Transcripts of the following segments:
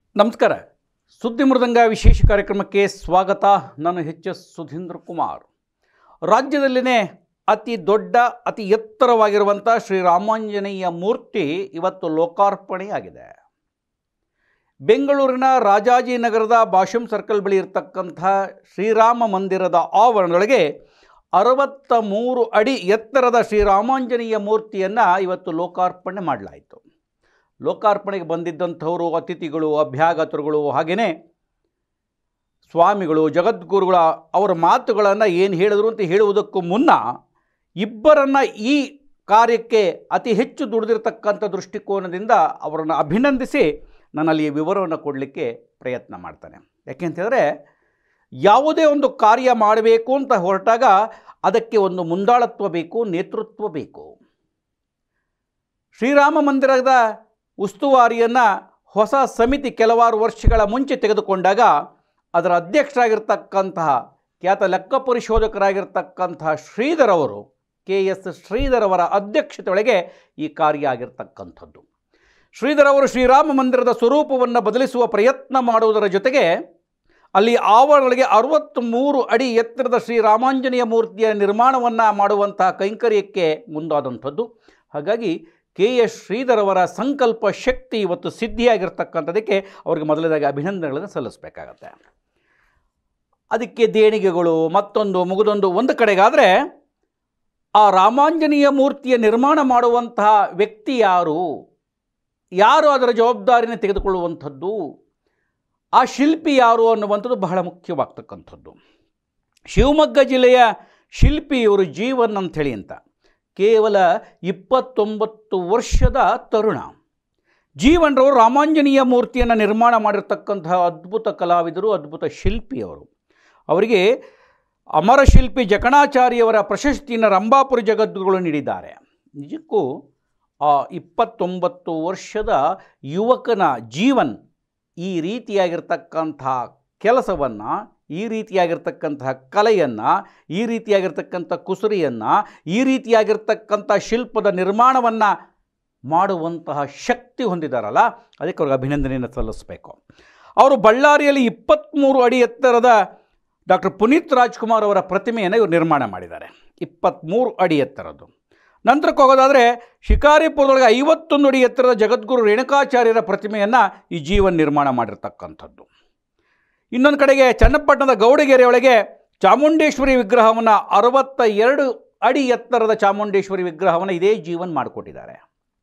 ನಮಸ್ಕಾರ ಸುದ್ದಿ ಮೃದಂಗ ವಿಶೇಷ ಕಾರ್ಯಕ್ರಮಕ್ಕೆ ಸ್ವಾಗತ ನಾನು ಎಚ್ ಎಸ್ ಸುಧೀಂದ್ರ ಕುಮಾರ್ ರಾಜ್ಯದಲ್ಲಿನೇ ಅತಿ ದೊಡ್ಡ ಅತಿ ಎತ್ತರವಾಗಿರುವಂಥ ಶ್ರೀರಾಮಾಂಜನೇಯ ಮೂರ್ತಿ ಇವತ್ತು ಲೋಕಾರ್ಪಣೆಯಾಗಿದೆ ಬೆಂಗಳೂರಿನ ರಾಜಾಜಿನಗರದ ಭಾಷಂ ಸರ್ಕಲ್ ಬಳಿ ಇರತಕ್ಕಂಥ ಶ್ರೀರಾಮ ಮಂದಿರದ ಆವರಣದೊಳಗೆ ಅರವತ್ತ ಮೂರು ಅಡಿ ಎತ್ತರದ ಶ್ರೀರಾಮಾಂಜನೇಯ ಮೂರ್ತಿಯನ್ನು ಇವತ್ತು ಲೋಕಾರ್ಪಣೆ ಮಾಡಲಾಯಿತು ಲೋಕಾರ್ಪಣೆಗೆ ಬಂದಿದ್ದಂಥವರು ಅತಿಥಿಗಳು ಅಭ್ಯಾಗತರುಗಳು ಹಾಗೆಯೇ ಸ್ವಾಮಿಗಳು ಜಗದ್ಗುರುಗಳ ಅವರ ಮಾತುಗಳನ್ನು ಏನು ಹೇಳಿದ್ರು ಅಂತ ಹೇಳುವುದಕ್ಕೂ ಮುನ್ನ ಇಬ್ಬರನ್ನು ಈ ಕಾರ್ಯಕ್ಕೆ ಅತಿ ಹೆಚ್ಚು ದುಡಿದಿರ್ತಕ್ಕಂಥ ದೃಷ್ಟಿಕೋನದಿಂದ ಅವರನ್ನು ಅಭಿನಂದಿಸಿ ನನ್ನಲ್ಲಿ ಈ ವಿವರವನ್ನು ಕೊಡಲಿಕ್ಕೆ ಪ್ರಯತ್ನ ಮಾಡ್ತಾನೆ ಯಾಕೆಂತಂದರೆ ಯಾವುದೇ ಒಂದು ಕಾರ್ಯ ಮಾಡಬೇಕು ಅಂತ ಹೊರಟಾಗ ಅದಕ್ಕೆ ಒಂದು ಮುಂದಾಳತ್ವ ಬೇಕು ನೇತೃತ್ವ ಬೇಕು ಶ್ರೀರಾಮ ಮಂದಿರದ ಉಸ್ತುವಾರಿಯನ್ನು ಹೊಸ ಸಮಿತಿ ಕೆಲವಾರು ವರ್ಷಗಳ ಮುಂಚೆ ತೆಗೆದುಕೊಂಡಾಗ ಅದರ ಅಧ್ಯಕ್ಷರಾಗಿರ್ತಕ್ಕಂತಹ ಖ್ಯಾತ ಲೆಕ್ಕ ಪರಿಶೋಧಕರಾಗಿರ್ತಕ್ಕಂತಹ ಶ್ರೀಧರ್ ಅವರು ಕೆ ಎಸ್ ಶ್ರೀಧರ್ ಅವರ ಅಧ್ಯಕ್ಷತೆಯೊಳಗೆ ಈ ಕಾರ್ಯ ಆಗಿರ್ತಕ್ಕಂಥದ್ದು ಶ್ರೀಧರ್ ಅವರು ಶ್ರೀರಾಮ ಮಂದಿರದ ಸ್ವರೂಪವನ್ನು ಬದಲಿಸುವ ಪ್ರಯತ್ನ ಮಾಡುವುದರ ಜೊತೆಗೆ ಅಲ್ಲಿ ಆವರಣಗಳಿಗೆ ಅರವತ್ತ್ಮೂರು ಅಡಿ ಎತ್ತರದ ಶ್ರೀರಾಮಾಂಜನೇಯ ಮೂರ್ತಿಯ ನಿರ್ಮಾಣವನ್ನು ಮಾಡುವಂತಹ ಕೈಂಕರ್ಯಕ್ಕೆ ಮುಂದಾದಂಥದ್ದು ಹಾಗಾಗಿ ಕೆ ಎಸ್ ಶ್ರೀಧರ್ ಅವರ ಸಂಕಲ್ಪ ಶಕ್ತಿ ಇವತ್ತು ಸಿದ್ಧಿಯಾಗಿರ್ತಕ್ಕಂಥದ್ದಕ್ಕೆ ಅವರಿಗೆ ಮೊದಲನೇದಾಗಿ ಅಭಿನಂದನೆಗಳನ್ನು ಸಲ್ಲಿಸಬೇಕಾಗತ್ತೆ ಅದಕ್ಕೆ ದೇಣಿಗೆಗಳು ಮತ್ತೊಂದು ಮುಗಿದೊಂದು ಒಂದು ಕಡೆಗಾದರೆ ಆ ರಾಮಾಂಜನೇಯ ಮೂರ್ತಿಯ ನಿರ್ಮಾಣ ಮಾಡುವಂತಹ ವ್ಯಕ್ತಿ ಯಾರು ಯಾರು ಅದರ ಜವಾಬ್ದಾರಿನ ತೆಗೆದುಕೊಳ್ಳುವಂಥದ್ದು ಆ ಶಿಲ್ಪಿ ಯಾರು ಅನ್ನುವಂಥದ್ದು ಬಹಳ ಮುಖ್ಯವಾಗ್ತಕ್ಕಂಥದ್ದು ಶಿವಮೊಗ್ಗ ಜಿಲ್ಲೆಯ ಶಿಲ್ಪಿ ಇವರು ಜೀವನ್ ಅಂಥೇಳಿ ಅಂತ ಕೇವಲ ಇಪ್ಪತ್ತೊಂಬತ್ತು ವರ್ಷದ ತರುಣ ಜೀವನ್ರವರು ರಾಮಾಂಜನೇಯ ಮೂರ್ತಿಯನ್ನು ನಿರ್ಮಾಣ ಮಾಡಿರ್ತಕ್ಕಂತಹ ಅದ್ಭುತ ಕಲಾವಿದರು ಅದ್ಭುತ ಶಿಲ್ಪಿಯವರು ಅವರಿಗೆ ಅಮರ ಶಿಲ್ಪಿ ಜಕಣಾಚಾರ್ಯವರ ಪ್ರಶಸ್ತಿಯನ್ನು ರಂಭಾಪುರ ಜಗದ್ಗುರುಗಳು ನೀಡಿದ್ದಾರೆ ನಿಜಕ್ಕೂ ಆ ಇಪ್ಪತ್ತೊಂಬತ್ತು ವರ್ಷದ ಯುವಕನ ಜೀವನ್ ಈ ರೀತಿಯಾಗಿರ್ತಕ್ಕಂತಹ ಕೆಲಸವನ್ನು ಈ ರೀತಿಯಾಗಿರ್ತಕ್ಕಂತಹ ಕಲೆಯನ್ನು ಈ ರೀತಿಯಾಗಿರ್ತಕ್ಕಂಥ ಕುಸುರಿಯನ್ನು ಈ ರೀತಿಯಾಗಿರ್ತಕ್ಕಂಥ ಶಿಲ್ಪದ ನಿರ್ಮಾಣವನ್ನು ಮಾಡುವಂತಹ ಶಕ್ತಿ ಹೊಂದಿದ್ದಾರಲ್ಲ ಅದಕ್ಕೆ ಅವ್ರಿಗೆ ಅಭಿನಂದನೆಯನ್ನು ಸಲ್ಲಿಸಬೇಕು ಅವರು ಬಳ್ಳಾರಿಯಲ್ಲಿ ಇಪ್ಪತ್ತ್ಮೂರು ಅಡಿ ಎತ್ತರದ ಡಾಕ್ಟರ್ ಪುನೀತ್ ರಾಜ್ಕುಮಾರ್ ಅವರ ಪ್ರತಿಮೆಯನ್ನು ಇವರು ನಿರ್ಮಾಣ ಮಾಡಿದ್ದಾರೆ ಇಪ್ಪತ್ತ್ಮೂರು ಅಡಿ ಎತ್ತರದ್ದು ನಂತರಕ್ಕೆ ಹೋಗೋದಾದರೆ ಶಿಕಾರಿಪುರದೊಳಗೆ ಐವತ್ತೊಂದು ಅಡಿ ಎತ್ತರದ ಜಗದ್ಗುರು ರೇಣುಕಾಚಾರ್ಯರ ಪ್ರತಿಮೆಯನ್ನು ಈ ಜೀವನ್ ನಿರ್ಮಾಣ ಮಾಡಿರ್ತಕ್ಕಂಥದ್ದು ಇನ್ನೊಂದು ಕಡೆಗೆ ಚನ್ನಪಟ್ಟಣದ ಗೌಡಗೆರೆ ಒಳಗೆ ಚಾಮುಂಡೇಶ್ವರಿ ವಿಗ್ರಹವನ್ನು ಅರವತ್ತ ಎರಡು ಅಡಿ ಎತ್ತರದ ಚಾಮುಂಡೇಶ್ವರಿ ವಿಗ್ರಹವನ್ನು ಇದೇ ಜೀವನ್ ಮಾಡಿಕೊಟ್ಟಿದ್ದಾರೆ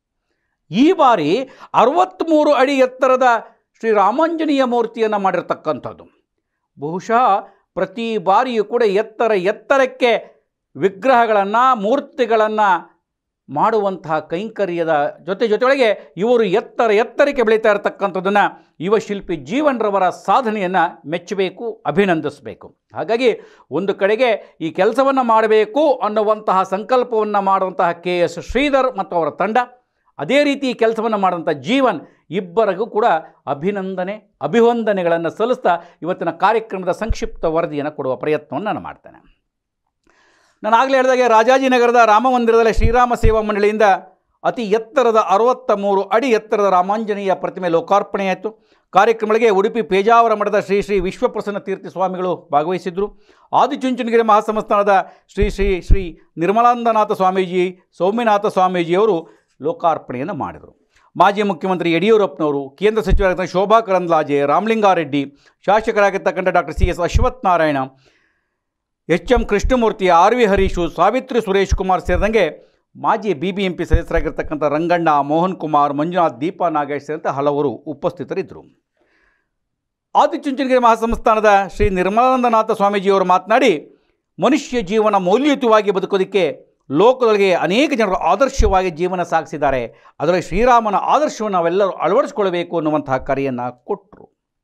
ಈ ಬಾರಿ ಅರವತ್ತ್ಮೂರು ಅಡಿ ಎತ್ತರದ ಶ್ರೀ ರಾಮಾಂಜನೇಯ ಮೂರ್ತಿಯನ್ನು ಮಾಡಿರ್ತಕ್ಕಂಥದ್ದು ಬಹುಶಃ ಪ್ರತಿ ಬಾರಿಯೂ ಕೂಡ ಎತ್ತರ ಎತ್ತರಕ್ಕೆ ವಿಗ್ರಹಗಳನ್ನು ಮೂರ್ತಿಗಳನ್ನು ಮಾಡುವಂತಹ ಕೈಂಕರ್ಯದ ಜೊತೆ ಜೊತೆಯೊಳಗೆ ಇವರು ಎತ್ತರ ಎತ್ತರಕ್ಕೆ ಬೆಳೀತಾ ಇರತಕ್ಕಂಥದ್ದನ್ನು ಯುವ ಶಿಲ್ಪಿ ಜೀವನ್ರವರ ಸಾಧನೆಯನ್ನು ಮೆಚ್ಚಬೇಕು ಅಭಿನಂದಿಸಬೇಕು ಹಾಗಾಗಿ ಒಂದು ಕಡೆಗೆ ಈ ಕೆಲಸವನ್ನು ಮಾಡಬೇಕು ಅನ್ನುವಂತಹ ಸಂಕಲ್ಪವನ್ನು ಮಾಡುವಂತಹ ಕೆ ಎಸ್ ಶ್ರೀಧರ್ ಮತ್ತು ಅವರ ತಂಡ ಅದೇ ರೀತಿ ಈ ಕೆಲಸವನ್ನು ಮಾಡುವಂಥ ಜೀವನ್ ಇಬ್ಬರಿಗೂ ಕೂಡ ಅಭಿನಂದನೆ ಅಭಿವಂದನೆಗಳನ್ನು ಸಲ್ಲಿಸ್ತಾ ಇವತ್ತಿನ ಕಾರ್ಯಕ್ರಮದ ಸಂಕ್ಷಿಪ್ತ ವರದಿಯನ್ನು ಕೊಡುವ ಪ್ರಯತ್ನವನ್ನು ನಾನು ಮಾಡ್ತೇನೆ ನಾನು ಆಗಲೇ ಹೇಳಿದಾಗೆ ರಾಜಾಜಿನಗರದ ರಾಮ ಮಂದಿರದಲ್ಲಿ ಶ್ರೀರಾಮ ಸೇವಾ ಮಂಡಳಿಯಿಂದ ಅತಿ ಎತ್ತರದ ಅರವತ್ತ ಮೂರು ಅಡಿ ಎತ್ತರದ ರಾಮಾಂಜನೇಯ ಪ್ರತಿಮೆ ಲೋಕಾರ್ಪಣೆಯಾಯಿತು ಕಾರ್ಯಕ್ರಮಗಳಿಗೆ ಉಡುಪಿ ಪೇಜಾವರ ಮಠದ ಶ್ರೀ ಶ್ರೀ ವಿಶ್ವಪ್ರಸನ್ನ ತೀರ್ಥ ಸ್ವಾಮಿಗಳು ಭಾಗವಹಿಸಿದರು ಆದಿಚುಂಚನಗಿರಿ ಮಹಾಸಂಸ್ಥಾನದ ಶ್ರೀ ಶ್ರೀ ಶ್ರೀ ನಿರ್ಮಲಾನಂದನಾಥ ಸ್ವಾಮೀಜಿ ಸೌಮ್ಯನಾಥ ಸ್ವಾಮೀಜಿಯವರು ಲೋಕಾರ್ಪಣೆಯನ್ನು ಮಾಡಿದರು ಮಾಜಿ ಮುಖ್ಯಮಂತ್ರಿ ಯಡಿಯೂರಪ್ಪನವರು ಕೇಂದ್ರ ಸಚಿವರಾಗಿದ್ದ ಶೋಭಾ ಕರಂದ್ಲಾಜೆ ರಾಮಲಿಂಗಾರೆಡ್ಡಿ ಶಾಸಕರಾಗಿರ್ತಕ್ಕಂಥ doctor C S Ashwath Narayana H M Krishnamurthy R V Harish Savitri Suresh Kumar ಸೇರಿದಂಗೆ ಮಾಜಿ ಬಿ ಬಿ ಎಂ ಪಿ ಸದಸ್ಯರಾಗಿರ್ತಕ್ಕಂಥ ರಂಗಣ್ಣ ಮೋಹನ್ ಕುಮಾರ್ ಮಂಜುನಾಥ್ ದೀಪಾ ನಾಗೇಶ್ ಸೇರಿದಂತೆ ಹಲವರು ಉಪಸ್ಥಿತರಿದ್ದರು ಆದಿಚುಂಚನಗಿರಿ ಮಹಾಸಂಸ್ಥಾನದ ಶ್ರೀ ನಿರ್ಮಲಾನಂದನಾಥ ಸ್ವಾಮೀಜಿಯವರು ಮಾತನಾಡಿ ಮನುಷ್ಯ ಜೀವನ ಮೌಲ್ಯಯುತವಾಗಿ ಬದುಕೋದಕ್ಕೆ ಲೋಕದೊಳಗೆ ಅನೇಕ ಜನರು ಆದರ್ಶವಾಗಿ ಜೀವನ ಸಾಗಿಸಿದ್ದಾರೆ ಅದರಲ್ಲಿ ಶ್ರೀರಾಮನ ಆದರ್ಶವನ್ನು ನಾವೆಲ್ಲರೂ ಅಳವಡಿಸ್ಕೊಳ್ಬೇಕು ಅನ್ನುವಂತಹ ಕರೆಯನ್ನು ಕೊಟ್ಟರು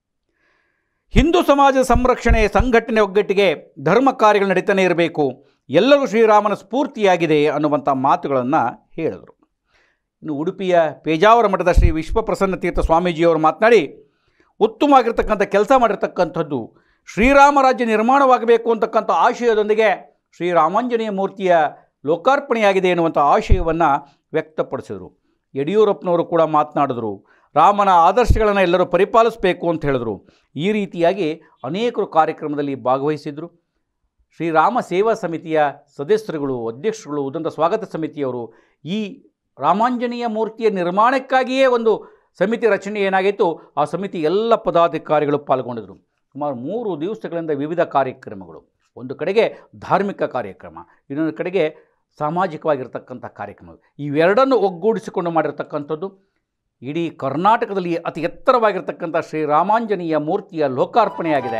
ಹಿಂದೂ ಸಮಾಜದ ಸಂರಕ್ಷಣೆ ಸಂಘಟನೆ ಒಗ್ಗಟ್ಟಿಗೆ ಧರ್ಮ ಕಾರ್ಯಗಳು ನಡೀತಾನೆ ಇರಬೇಕು ಎಲ್ಲರೂ ಶ್ರೀರಾಮನ ಸ್ಫೂರ್ತಿಯಾಗಿದೆ ಅನ್ನುವಂಥ ಮಾತುಗಳನ್ನು ಹೇಳಿದರು ಇನ್ನು ಉಡುಪಿಯ ಪೇಜಾವರ ಮಠದ ಶ್ರೀ ವಿಶ್ವಪ್ರಸನ್ನ ತೀರ್ಥ ಸ್ವಾಮೀಜಿಯವರು ಮಾತನಾಡಿ ಉತ್ತಮವಾಗಿರ್ತಕ್ಕಂಥ ಕೆಲಸ ಮಾಡಿರ್ತಕ್ಕಂಥದ್ದು ಶ್ರೀರಾಮ ರಾಜ್ಯ ನಿರ್ಮಾಣವಾಗಬೇಕು ಅಂತಕ್ಕಂಥ ಆಶಯದೊಂದಿಗೆ ಶ್ರೀರಾಮಾಂಜನೇಯ ಮೂರ್ತಿಯ ಲೋಕಾರ್ಪಣೆಯಾಗಿದೆ ಎನ್ನುವಂಥ ಆಶಯವನ್ನು ವ್ಯಕ್ತಪಡಿಸಿದರು ಯಡಿಯೂರಪ್ಪನವರು ಕೂಡ ಮಾತನಾಡಿದರು ರಾಮನ ಆದರ್ಶಗಳನ್ನು ಎಲ್ಲರೂ ಪರಿಪಾಲಿಸಬೇಕು ಅಂತ ಹೇಳಿದ್ರು ಈ ರೀತಿಯಾಗಿ ಅನೇಕರು ಕಾರ್ಯಕ್ರಮದಲ್ಲಿ ಭಾಗವಹಿಸಿದರು ಶ್ರೀರಾಮ ಸೇವಾ ಸಮಿತಿಯ ಸದಸ್ಯರುಗಳು ಅಧ್ಯಕ್ಷರುಗಳು ಉದಂತ ಸ್ವಾಗತ ಸಮಿತಿಯವರು ಈ ರಾಮಾಂಜನೇಯ ಮೂರ್ತಿಯ ನಿರ್ಮಾಣಕ್ಕಾಗಿಯೇ ಒಂದು ಸಮಿತಿ ರಚನೆ ಏನಾಗಿತ್ತು ಆ ಸಮಿತಿ ಎಲ್ಲ ಪದಾಧಿಕಾರಿಗಳು ಪಾಲ್ಗೊಂಡಿದ್ದರು ಸುಮಾರು ಮೂರು ದಿವಸಗಳಿಂದ ವಿವಿಧ ಕಾರ್ಯಕ್ರಮಗಳು ಒಂದು ಕಡೆಗೆ ಧಾರ್ಮಿಕ ಕಾರ್ಯಕ್ರಮ ಇನ್ನೊಂದು ಕಡೆಗೆ ಸಾಮಾಜಿಕವಾಗಿರ್ತಕ್ಕಂಥ ಕಾರ್ಯಕ್ರಮ ಇವೆರಡನ್ನು ಒಗ್ಗೂಡಿಸಿಕೊಂಡು ಮಾಡಿರ್ತಕ್ಕಂಥದ್ದು ಇಡೀ ಕರ್ನಾಟಕದಲ್ಲಿ ಅತಿ ಎತ್ತರವಾಗಿರ್ತಕ್ಕಂಥ ಶ್ರೀರಾಮಾಂಜನೇಯ ಮೂರ್ತಿಯ ಲೋಕಾರ್ಪಣೆಯಾಗಿದೆ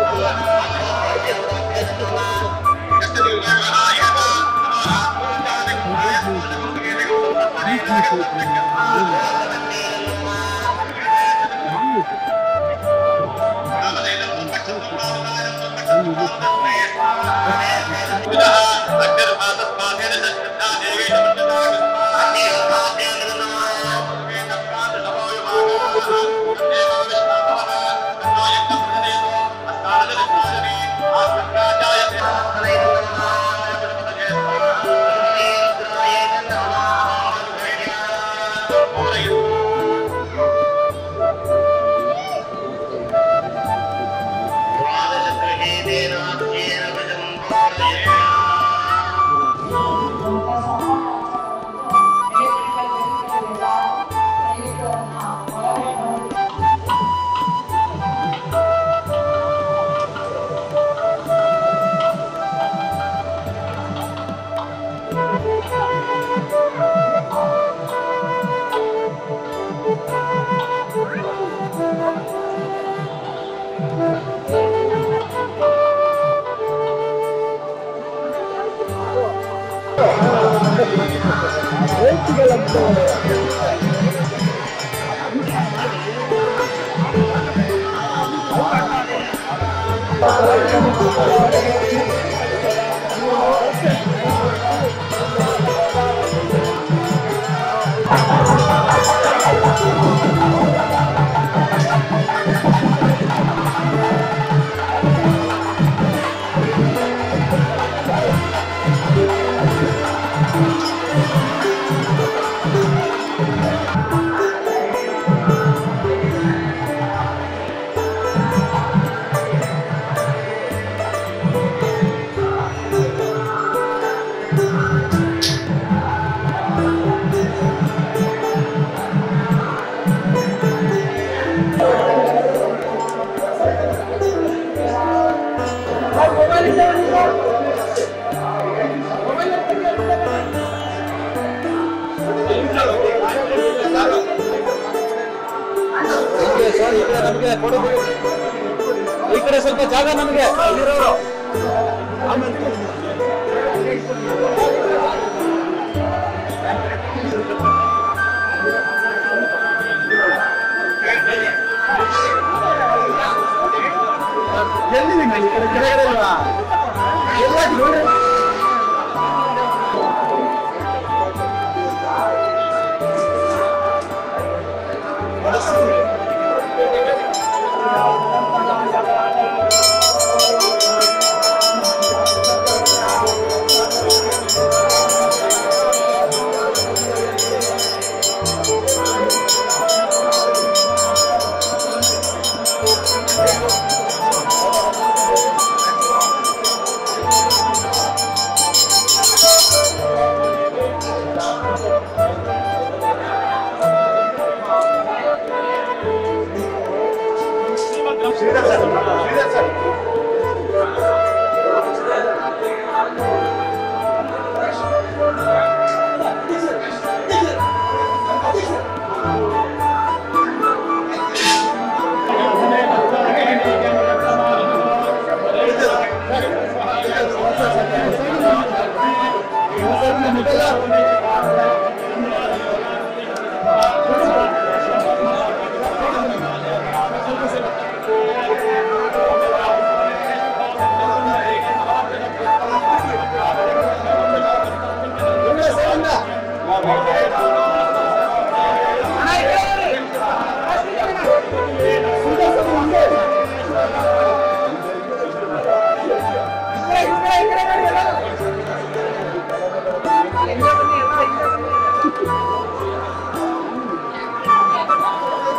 ಈ ಕಡೆ ಸ್ವಲ್ಪ ಜಾಗ ನಮಗೆ ಎಲ್ಲ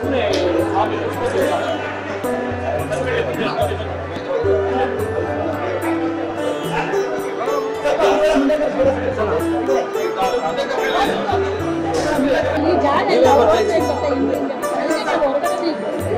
ಈ ಜಾಗ ಎಲ್ಲ ಹೊರಗಡೆ ಇರುತ್ತೆ, ಹಿಂದೆ ಅದಕ್ಕೆ ಹೊರಗಡೆ ಇರುತ್ತೆ.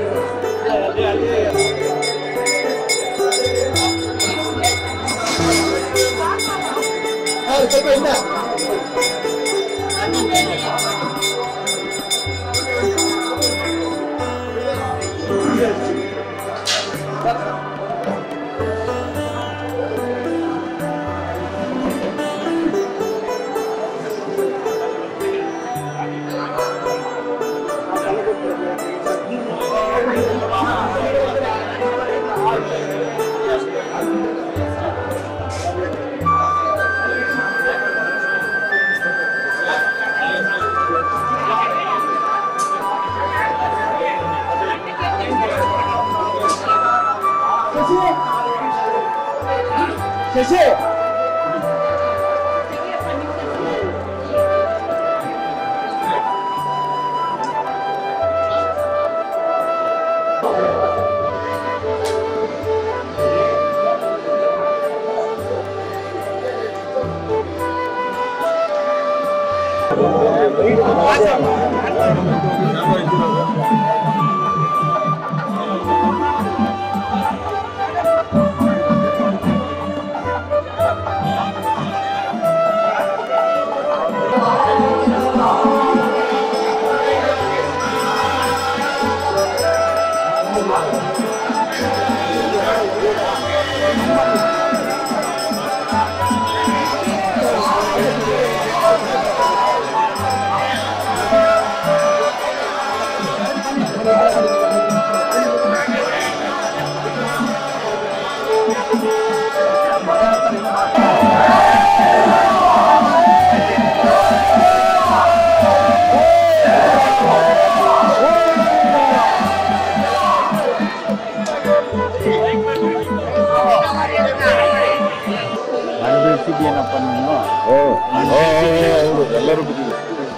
ಅನ್ಬಿಡ್ತಿದ್ಯೇನಪ್ಪ ನೀನು ಹೌದು ಎಲ್ಲರೂ ಬಿದ್ದಿದೆ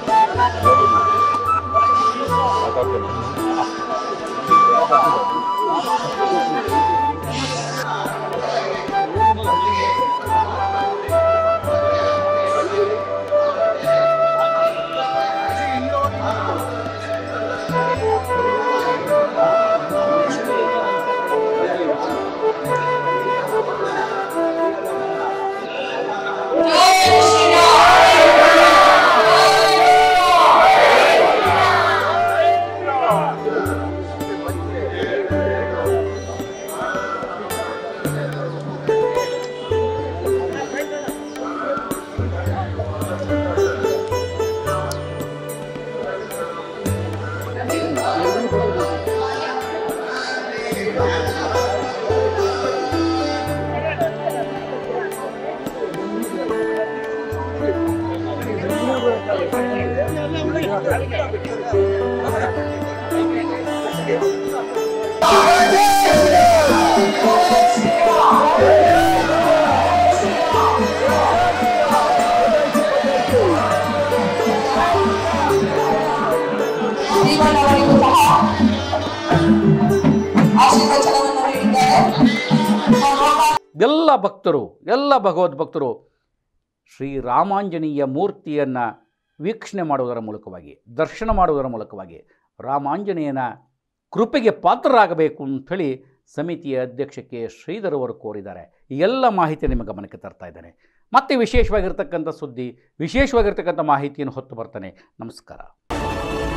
ಜೀವನವರಿಗೂ ಸಹ ಆಶೀರ್ವಚನವನ್ನು ನೀಡಿದ್ದಾರೆ ಸರ್ವಕಾಲ ಎಲ್ಲ ಭಕ್ತರು ಎಲ್ಲ ಭಗವದ್ ಭಕ್ತರು ಶ್ರೀರಾಮಾಂಜನೇಯ ಮೂರ್ತಿಯನ್ನು ವೀಕ್ಷಣೆ ಮಾಡುವುದರ ಮೂಲಕವಾಗಿ ದರ್ಶನ ಮಾಡುವುದರ ಮೂಲಕವಾಗಿ ರಾಮಾಂಜನೇಯನ ಕೃಪೆಗೆ ಪಾತ್ರರಾಗಬೇಕು ಅಂಥೇಳಿ ಸಮಿತಿಯ ಅಧ್ಯಕ್ಷಕ್ಕೆ ಶ್ರೀಧರ್ ಅವರು ಕೋರಿದ್ದಾರೆ ಈ ಎಲ್ಲ ಮಾಹಿತಿ ನಿಮ್ಮ ಗಮನಕ್ಕೆ ತರ್ತಾ ಇದ್ದೇನೆ ಮತ್ತೆ ವಿಶೇಷವಾಗಿರ್ತಕ್ಕಂಥ ಸುದ್ದಿ ವಿಶೇಷವಾಗಿರ್ತಕ್ಕಂಥ ಮಾಹಿತಿಯನ್ನು ಹೊತ್ತು ಬರ್ತಾನೆ ನಮಸ್ಕಾರ